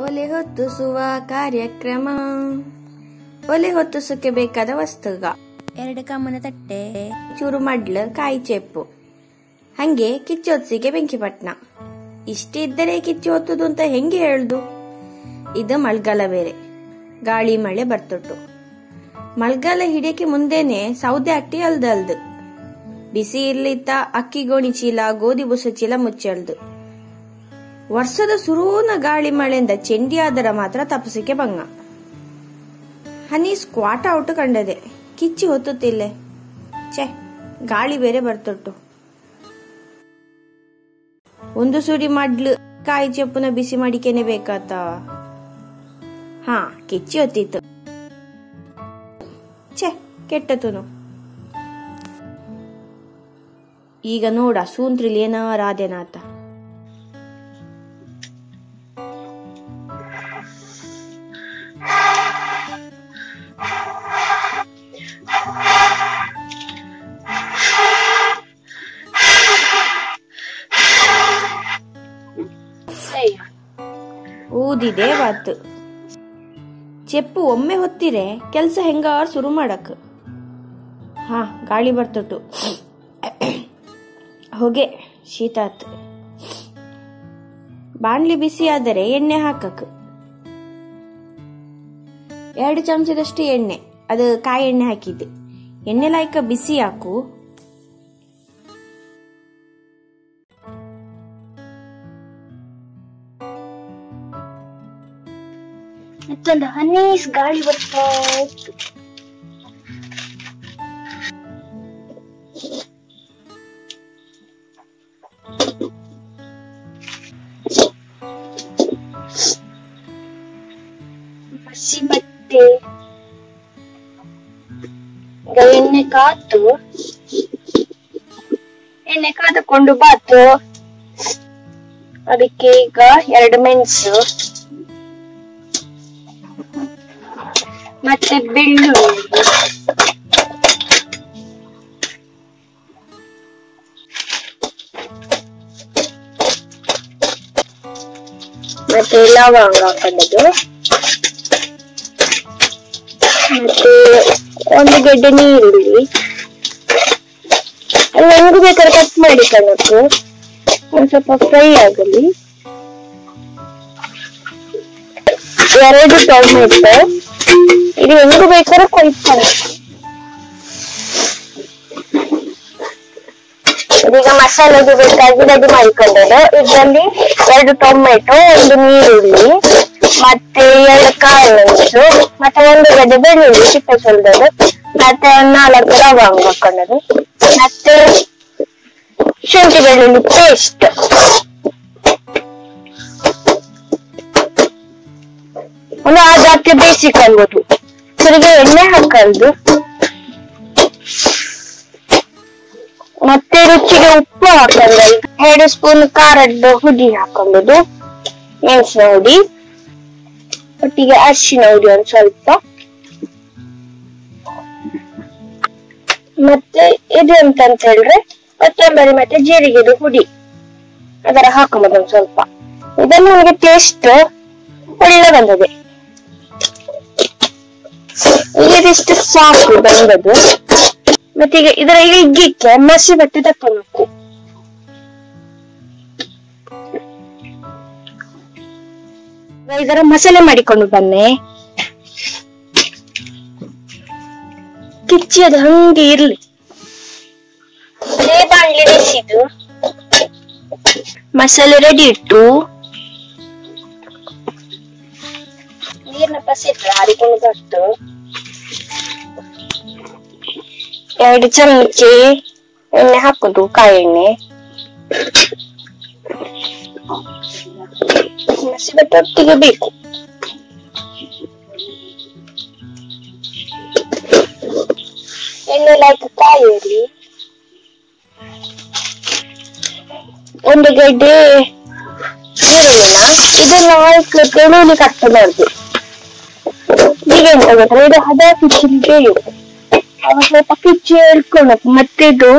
ಒಲೆ ಹೊತ್ತಿಸುವ ಕಾರ್ಯಕ್ರಮ ಒಲೆ ಹೊತ್ತಿಸಕ್ಕೆ ಬೇಕಾದ ವಸ್ತುಗ ಎರಡು ಕಮ್ಮನ ತಟ್ಟೆ ಚೂರು ಮಡ್ಲು ಕಾಯಿ ಚೆಪ್ಪು ಹಂಗೆ ಕಿಚ್ಚು ಹೊತ್ಸಿಗೆ ಬೆಂಕಿ ಪಟ್ನ ಇಷ್ಟಿದ್ದರೆ ಕಿಚ್ಚು ಹೊತ್ತುದು ಅಂತ ಹೆಂಗೆ ಹೇಳ್ದು ಇದು ಮಳೆಗಾಲ ಬೇರೆ ಗಾಳಿ ಮಳೆ ಬರ್ತುಟ್ಟು ಮಳೆಗಾಲ ಹಿಡಿಯಕ್ಕೆ ಮುಂದೆನೆ ಸೌದೆ ಅಟ್ಟಿ ಅಲ್ದಲ್ದು ಬಿಸಿ ಇರ್ಲಿತ್ತ ಅಕ್ಕಿ ಗೋಣಿ ಚೀಲ ಗೋಧಿ ಬುಸ ಚೀಲ ಮುಚ್ಚಳ್ದು ವರ್ಷದ ಸುರೂನ ಗಾಳಿ ಮಳೆಯಿಂದ ಚೆಂಡಿ ಆದರ ಮಾತ್ರ ತಪಸಿಕೆ ಬಂಗ ಹನಿ ಸ್ಕ್ವಾಟ್ ಔಟ್ ಕಂಡದೆ ಕಿಚ್ಚಿ ಹೊತ್ತುತ್ತಿಲ್ಲೆ ಛೆ ಗಾಳಿ ಬೇರೆ ಬರ್ತುಟ್ಟು ಒಂದು ಸುಡಿ ಮಡ್ಲು ಕಾಯಿ ಚೆಪ್ಪುನ ಬಿಸಿ ಮಾಡಿಕೆನೆ ಬೇಕಾತ ಹಾ ಕಿಚ್ಚಿ ಹೊತ್ತಿತ್ತು ಛೆ ಕೆಟ್ಟತುನು ಈಗ ನೋಡ ಸೂಂತ್ರಿಲಿ ಏನಾರ ಆದೇನಾತ ಊದಿದೆ ಬಾತು ಚೆಪ್ಪು ಒಮ್ಮೆ ಹೊತ್ತಿರೆ ಕೆಲ್ಸ ಹೆಂಗಾರ ಶುರು ಮಾಡಕ್ ಹಾ ಗಾಳಿ ಬರ್ತುಟ್ಟು ಹೊಗೆ ಶೀತ ಆತು ಬಾಣ್ಲಿ ಬಿಸಿ ಆದರೆ ಎಣ್ಣೆ ಹಾಕಕ್ ಎರಡು ಚಮಚದಷ್ಟು ಎಣ್ಣೆ ಅದು ಕಾಯಿ ಎಣ್ಣೆ ಹಾಕಿದ್ದು ಎಣ್ಣೆ ಲಾಯ್ಕ ಬಿಸಿ ಹಾಕು ಮತ್ತೊಂದು ಹನೀಸ್ ಗಾಳಿ ಬರ್ತಾ ಇತ್ತು ಹಸಿ ಬಟ್ಟೆ ಈಗ ಎಣ್ಣೆ ಕಾತು ಎಣ್ಣೆ ಕಾದುಕೊಂಡು ಬಾತು ಅದಕ್ಕೆ ಈಗ ಎರಡು ಮೆಣಸು ಮತ್ತೆ ಬೆಳ್ಳುಳ್ಳಿ ಮತ್ತೆ ಲವಂಗ ಹಾಕೊಂಡದು ಮತ್ತೆ ಒಂದು ಗೆಡ್ಡೆ ನೀರುಳ್ಳಿ ಹೆಂಗು ಬೇಕಾದ್ರೆ ಕಟ್ ಮಾಡಿ ಕಣಕು ಒಂದ್ ಸ್ವಲ್ಪ ಫ್ರೈ ಆಗಲಿ ಎರಡು ಟೊಮೆಟೊ ಇದು ಹೆಂಗು ಬೇಕಾದ್ರೆ ಕೊಯ್ತಾನೆ ಇದೀಗ ಮಸಾಲೆಗೆ ಬೇಕಾಗಿ ರೆಡಿ ಮಾಡಿಕೊಂಡದ್ದು ಇದರಲ್ಲಿ ಎರಡು ಟೊಮೆಟೊ ಒಂದು ನೀರುಳ್ಳಿ ಮತ್ತೆ ಎರಡು ಕಾಳು ಮೆಣಸು ಮತ್ತೆ ಒಂದು ಗಡ್ಡೆ ಬೆಳ್ಳುಳ್ಳಿ ಸಿಪ್ಪೆ ಸುಲ್ದದ್ದು ಮತ್ತೆ ನಾಲ್ಕು ಲವಂಗ ಹಾಕೊಂಡದ್ದು ಮತ್ತೆ ಶುಂಠಿ ಬೆಳ್ಳುಳ್ಳಿ ಪೇಸ್ಟ್ ಒಂದು ಆ ಜಾತಿ ಬೇಯಿಸಿಕೊಳ್ಬೋದು ತಿರುಗಿ ಎಣ್ಣೆ ಹಾಕಲ್ದು ಮತ್ತೆ ರುಚಿಗೆ ಉಪ್ಪು ಹಾಕೊಂಡು ಎರಡು ಸ್ಪೂನ್ ಖಾರದ್ದು ಹುಡಿ ಹಾಕೊಂಡುದು ಮೆಣಸಿನ ಹುಡಿ ಒಟ್ಟಿಗೆ ಅರಿಶಿನ ಹುಡಿ ಒಂದ್ ಸ್ವಲ್ಪ ಮತ್ತೆ ಇದು ಎಂತ ಅಂತ ಹೇಳಿದ್ರೆ ಕೊತ್ತಂಬರಿ ಮತ್ತೆ ಜೀರಿಗೆದು ಹುಡಿ ಅದರ ಹಾಕೊಂಬೋದು ಒಂದ್ ಸ್ವಲ್ಪ ಇದನ್ನು ನನಗೆ ಟೇಸ್ಟ್ ಒಳ್ಳೆ ಬಂದದೆ ಈಗ ಇದಿಷ್ಟು ಸಾಕು ಬಂದದ್ದು ಮತ್ತೆ ಈಗ ಇದರ ಇಗ್ಗಿಕ್ಕೆ ಮಸಿ ಬಟ್ಟೆ ತಕ್ಕೊಬೇಕು ಇದರ ಮಸಾಲೆ ಮಾಡಿಕೊಂಡು ಬನ್ನಿ ಕಿಚ್ಚಿ ಅದು ಹಂಗೆ ಇರ್ಲಿ ಅದೇ ಬಾಣ್ಲಿ ಬಿಸಿದು ಮಸಾಲೆ ರೆಡಿ ಇಟ್ಟು ನೀರ್ನ ಪಸಿಟ್ಟು ಹಾರಿಕೊಂಡು ಬರ್ತು ಎರಡು ಚಮಚ ಎಣ್ಣೆ ಹಾಕುದು ಕಾಯಿ ಎಣ್ಣೆ ಹಸಿ ಬಟ್ಟೆ ಒಟ್ಟಿಗೆ ಬೇಕು ಎಣ್ಣೆ ಹಾಕಿ ಕಾಯಿಯಲ್ಲಿ ಒಂದು ಗಡ್ಡೆ ಈರುಳ್ಳಿನ ಇದನ್ನ ಹಾಕಿ ಬೆಳ್ಳುಳ್ಳಿ ಕಟ್ ಮಾಡುದು ಈಗ ಎಂತ ಗೊತ್ತಾ ಇದು ಹದ ಕಿಚ್ಚಲಿಗೆ ಇರುತ್ತೆ ಅವಾಗ ಸ್ವಲ್ಪ ಕಿಚ್ಚಿ ಹೇಳ್ಕೊಳ್ಬೇಕು ಮತ್ತೆ ಇದು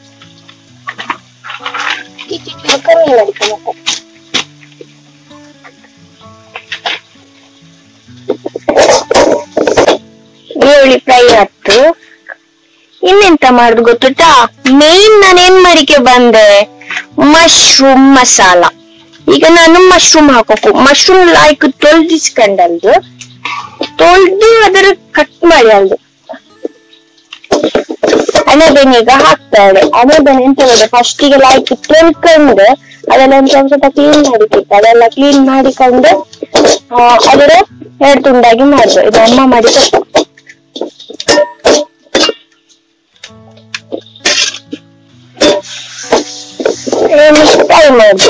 ಕಿಚ್ಚಿ ಕಮ್ಮಿ ಮಾಡ್ಕೊಳ್ಬೇಕು ಬೆಳ್ಳುಳ್ಳಿ ಫ್ರೈ ಆಯ್ತು ಇನ್ನೆಂತ ಮಾಡುದು ಗೊತ್ತುಂಟಾ ಮೇನ್ ನಾನು ಏನ್ ಮಾಡಿಕೆ ಬಂದೆ ಮಶ್ರೂಮ್ ಮಸಾಲ ಈಗ ನಾನು ಮಶ್ರೂಮ್ ಹಾಕೋಕು ಮಶ್ರೂಮ್ ಲಾಯ್ಕ್ ತೊಳ್ದಿಸ್ಕೊಂಡಲ್ದು ತೊಳ್ದು ಅದರ ಕಟ್ ಮಾಡಿ ಅಲ್ದು ಅಣಬೆನೀಗ ಹಾಕ್ತಾಳೆ ಅಣಬೆನೆ ಎಂತ ಗೊತ್ತಾ ಫಸ್ಟ್ ಗೆ ಲಾಯ್ಕ್ ತೊಳ್ಕೊಂಡು ಅದೆಲ್ಲ ಒಂದ್ ಸ್ವಲ್ಪ ಸ್ವಲ್ಪ ಕ್ಲೀನ್ ಮಾಡಿಟ್ಟಿತ್ತು ಅದೆಲ್ಲ ಕ್ಲೀನ್ ಮಾಡಿಕೊಂಡು ಆ, ಅದರ ಎರಡು ತುಂಡಾಗಿ ಮಾಡ್ದು ಇದು ಅಮ್ಮ ಮಾಡಿ ಕೊಟ್ಟ ಫ್ರೈ ಮಾಡ್ದು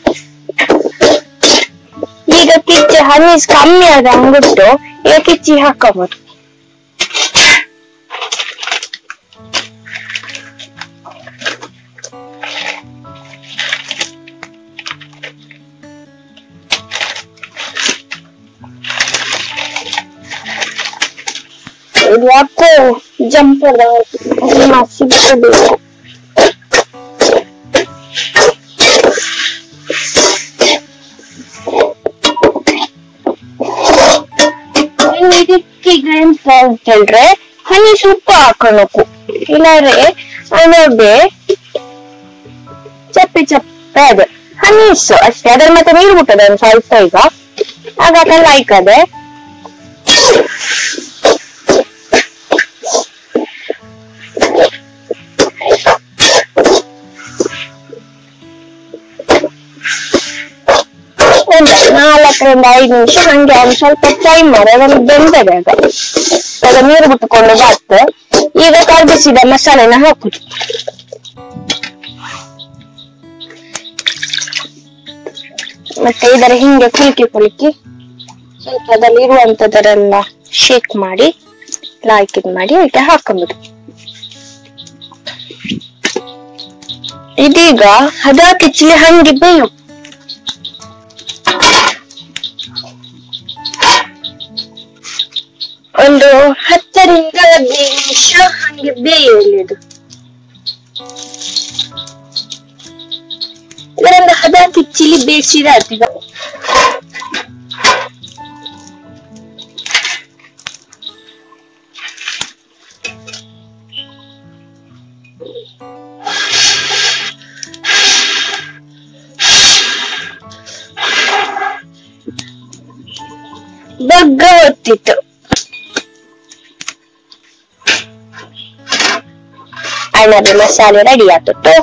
ಈಗ ಕಿಚ್ಚಿ ಹನೀಸ್ ಕಮ್ಮಿ ಆದ ಅಂದ್ಬಿಟ್ಟು ಈಗ ಕಿಚ್ಚಿ ಹಾಕೋಬಹುದು ಇದು ಯಾಕೋ ಜಂಪ್ ಮಸಿ ಬಿಡಬೇಕು ಇದಕ್ಕೆ ಈಗ ಎಂತ ಅಂತ ಹೇಳ್ರೆ ಹನಿ ಉಪ್ಪು ಹಾಕೋಣಕು ಇಲ್ಲಾದ್ರೆ ಅಣಬೆ ಚಪ್ಪೆ ಚಪ್ಪೆ ಅದೆ ಹನೀಸ್ ಅಷ್ಟೇ ಅದ್ರ ಮತ್ತೆ ನೀರು ಬಿಟ್ಟದೆ ಒಂದು ಸ್ವಲ್ಪ ಈಗ ಆಗ ಅದೆಲ್ಲ ಆಯ್ಕದೆ ಒಂದು ನಾಲ್ಕರಿಂದ ಐದು ನಿಮಿಷ ಹಂಗೆ ಒಂದ್ ಸ್ವಲ್ಪ ಫ್ರೈ ಮಾಡಿ ಅದನ್ನು ಬೆಂದದೆ ಆಗ ಆಗ ನೀರು ಬಿಟ್ಟುಕೊಂಡು ಬಾತ್ ಈಗ ಕರ್ಗಿಸಿದ ಮಸಾಲೆನ ಹಾಕುದು ಮತ್ತೆ ಇದರ ಹಿಂಗೆ ಕುಲುಕಿ ಕುಲುಕಿ ಸ್ವಲ್ಪ ಅದ್ರಲ್ಲಿ ಇರುವಂತದರೆಲ್ಲ ಶೇಕ್ ಮಾಡಿ ಲಾಯ್ಕ್ ಇದ್ ಮಾಡಿ ಅದಕ್ಕೆ ಹಾಕೊಂಬುದು ಇದೀಗ ಹದ ಕಿಚ್ಚಲಿ ಹಂಗೆ ಬೇಯು ಒಂದು ಹತ್ತರಿಂದ ಹದಿನೈದು ನಿಮಿಷ ಹಂಗೆ ಬೇಯಲಿ ಅದು ಇದರಿಂದ ಹದ ಕಿಚ್ಚಿಲಿ ಬೇಯಿಸಿದ ಈಗ ಬಗ್ಗ ಹೊತ್ತಿತ್ತು ಅಣ್ಣದ ಮಸಾಲೆ ರೆಡಿ ಆಯ್ತು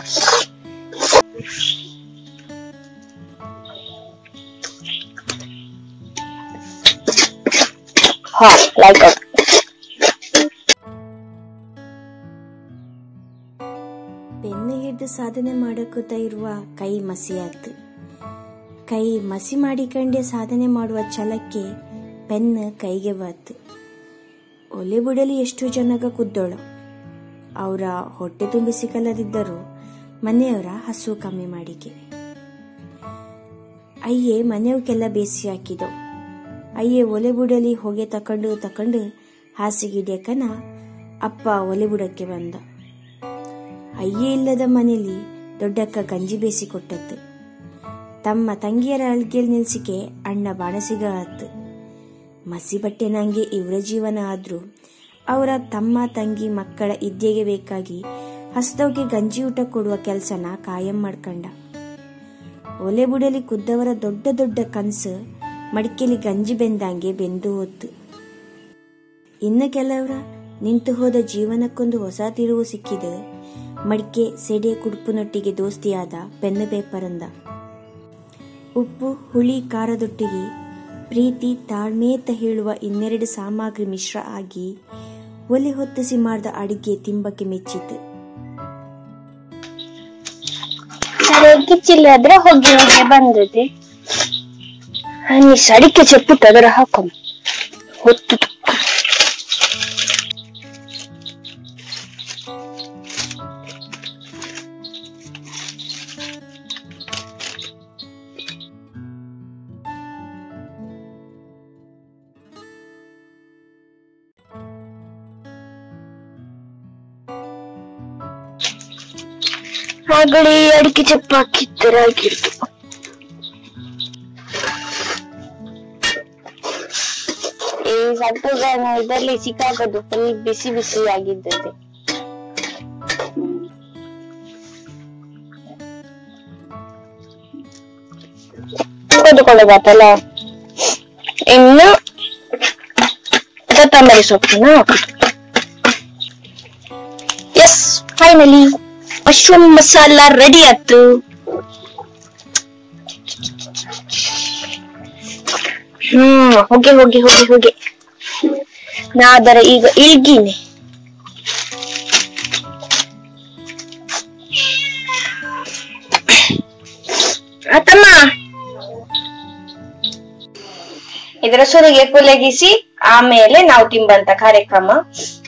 ಹಾ ಲೈಕ್ ಬೆನ್ನು ಹಿಡಿದು ಸಾಧನೆ ಮಾಡಕುತ್ತಾ ಇರುವ ಕೈ ಮಸಿಯಾತು ಕೈ ಮಸಿ ಮಾಡಿಕೊಂಡೆ ಸಾಧನೆ ಮಾಡುವ ಛಲಕ್ಕೆ ಪೆನ್ ಕೈಗೆ ಬಾತು ಒಲೆ ಬಿಡಲಿ ಎಷ್ಟು ಜನಗ ಕುದ್ದೋಳು ಅವರ ಹೊಟ್ಟೆ ತುಂಬಿಸಿಕೊಳ್ಳದಿದ್ದರೂ ಮನೆಯವರ ಹಸು ಕಮ್ಮಿ ಮಾಡಿಕೆ ಅಯ್ಯೆ ಮನೆಯವಕ್ಕೆಲ್ಲ ಬೇಸಿ ಹಾಕಿದವು ಅಯ್ಯೆ ಒಲೆ ಬುಡಲಿ ಹೊಗೆ ತಕೊಂಡು ತಕೊಂಡು ಹಾಸಿಗಿಡ್ಯಕನ ಅಪ್ಪ ಒಲೆ ಬುಡಕ್ಕೆ ಬಂದ ಅಯ್ಯೆ ಇಲ್ಲದ ಮನೆಯಲ್ಲಿ ದೊಡ್ಡಕ್ಕ ಗಂಜಿ ಬೇಸಿ ಕೊಟ್ಟದ್ದು ತಮ್ಮ ತಂಗಿಯರ ಅಳ್ಗೆಲ್ ನಿಲ್ಸಿಕೆ ಅಣ್ಣ ಬಾಣಸಿಗ ಆತು ಮಸಿ ಬಟ್ಟೆ ನಂಗೆ ಇವರ ಜೀವನ ಆದ್ರೂ ಅವರ ತಮ್ಮ ತಂಗಿ ಮಕ್ಕಳ ಇದ್ಯೆಗೆ ಬೇಕಾಗಿ ಹಸ್ತವ್ಗೆ ಗಂಜಿ ಊಟ ಕೊಡುವ ಕೆಲ್ಸನ ಕಾಯಂ ಮಾಡ್ಕಂಡ ಒಲೆ ಬುಡಲಿ ಕುದ್ದವರ ದೊಡ್ಡ ದೊಡ್ಡ ಕನ್ಸು ಮಡಿಕೆಲಿ ಗಂಜಿ ಬೆಂದಂಗೆ ಬೆಂದು ಹೋತು ಇನ್ನು ಕೆಲವರ ನಿಂತು ಹೋದ ಜೀವನಕ್ಕೊಂದು ಹೊಸ ತಿರುವು ಸಿಕ್ಕಿದೆ ಮಡಿಕೆ ಸೆಡೆ ಕುಡುಪುನೊಟ್ಟಿಗೆ ದೋಸ್ತಿಯಾದ ಪೆನ್ನು ಪೇಪರ್ ಅಂದ ಉಪ್ಪು ಹುಳಿ ಖಾರದೊಟ್ಟಿಗೆ ಪ್ರೀತಿ ತಾಳ್ಮೇತ ಹೇಳುವ ಇನ್ನೆರಡು ಸಾಮಗ್ರಿ ಮಿಶ್ರ ಆಗಿ ಒಲೆ ಹೊತ್ತಿಸಿ ಮಾಡಿದ ಅಡಿಗೆ ತಿಂಬಕ್ಕೆ ಮೆಚ್ಚಿತು ಸರಿ ಕಿಚ್ಚಿಲ್ಲಾದ್ರೆ ಹೊಗೆ ಹೊಗೆ ಬಂದದೆ ನೀ ಸಡಿಕೆ ಚೆಪ್ಪುಟ್ಟು ಅದರ ಹಾಕೊಂಡು ಹೊತ್ತು ಆಗಲೇ ಅಡಿಕೆ ಚಪ್ಪ ಹಾಕಿದ್ದರಾಗಿರ್ತು ಈ ಸಟ್ಟುಗನ ಇದರಲ್ಲಿ ಸಿಕ್ಕಾಕೋದು ಫುಲ್ ಬಿಸಿ ಬಿಸಿ ಆಗಿದ್ದದೆ ಕೊದ್ದುಕೊಳ್ಳೋದಾತಲ್ಲ ಇನ್ನು ಕೊತ್ತಂಬರಿ ಸೊಪ್ಪನ್ನು yes finally mushroom masala ready ಆಯ್ತು ಹ್ಮ್ ಹೋಗಿ ಹೋಗಿ ಹೋಗಿ ಹೋಗಿ ನಾ ಅದರ ಈಗ ಇಳ್ಗಿನಿ ಆತಮ್ಮ ಇದರ ಸುರಿಗೆ ಕುಲಗಿಸಿ ಆಮೇಲೆ ನಾವು ತಿಂಬಂತ ಕಾರ್ಯಕ್ರಮ